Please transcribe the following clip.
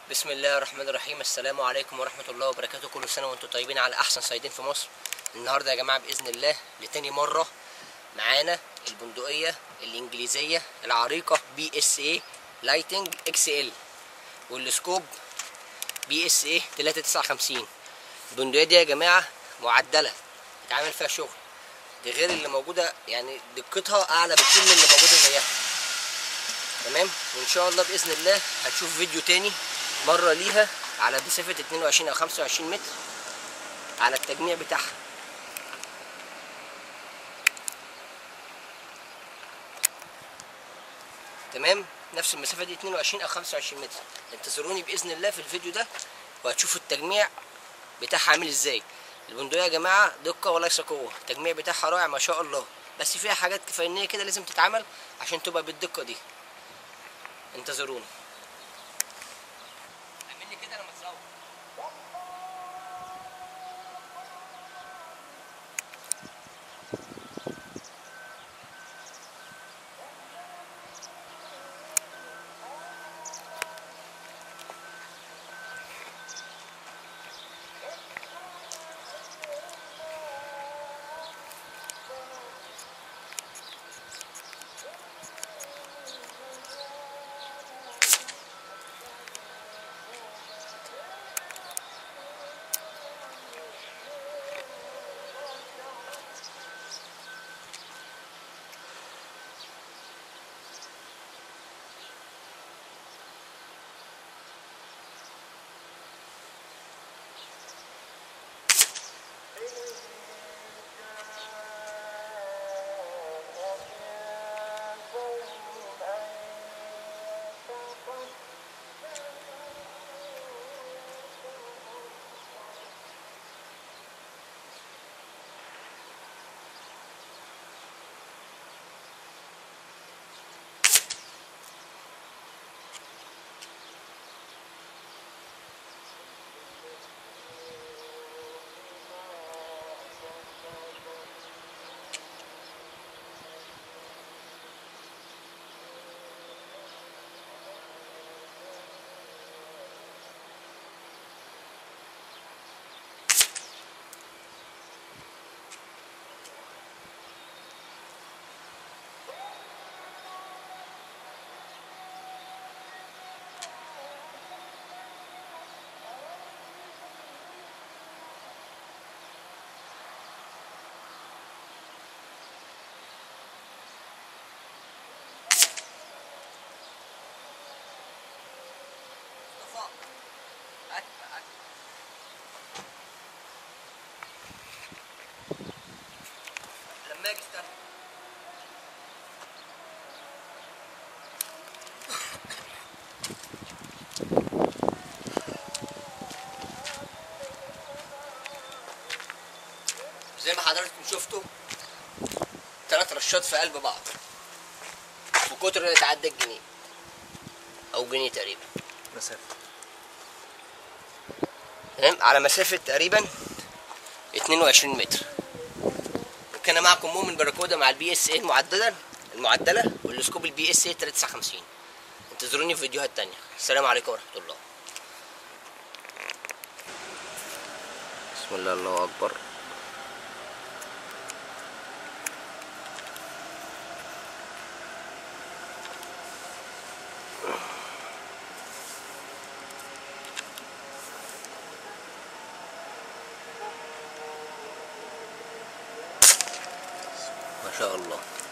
بسم الله الرحمن الرحيم السلام عليكم ورحمة الله وبركاته كل سنة وانتم طيبين على أحسن صيادين في مصر النهاردة يا جماعة بإذن الله لتاني مرة معانا البندقية الإنجليزية العريقة بي اس اي لايتنج اكس ال والسكوب بي اس اي 359 البندقية دي يا جماعة معدلة اتعمل فيها شغل دي غير اللي موجودة يعني دقتها أعلى بكتير من اللي موجودة زيها تمام وان شاء الله باذن الله هتشوف فيديو تاني مره ليها على مسافه 22 او 25 متر على التجميع بتاعها تمام نفس المسافه دي 22 او 25 متر انتظروني باذن الله في الفيديو ده وهتشوفوا التجميع بتاعها عامل ازاي البندقيه يا جماعه دقه وليس قوه التجميع بتاعها رائع ما شاء الله بس فيها حاجات فنيه كده لازم تتعمل عشان تبقى بالدقه دي انتظرونا اعمل لي كده لما تصور مصطفى هات هات لما اجي استنى زي ما حضراتكم شفتوا ثلاث رشات في قلب بعض بقطر لا يتعدى الجنيه او جنيه تقريبا مسافة تمام على مسافة تقريبا 22 متر وكان معكم مؤمن باراكودا مع البي اس اي المعدلة المعدلة والسكوب البي اس اي 359 انتظروني في فيديوهات تانية السلام عليكم ورحمة الله بسم الله الله أكبر ما شاء الله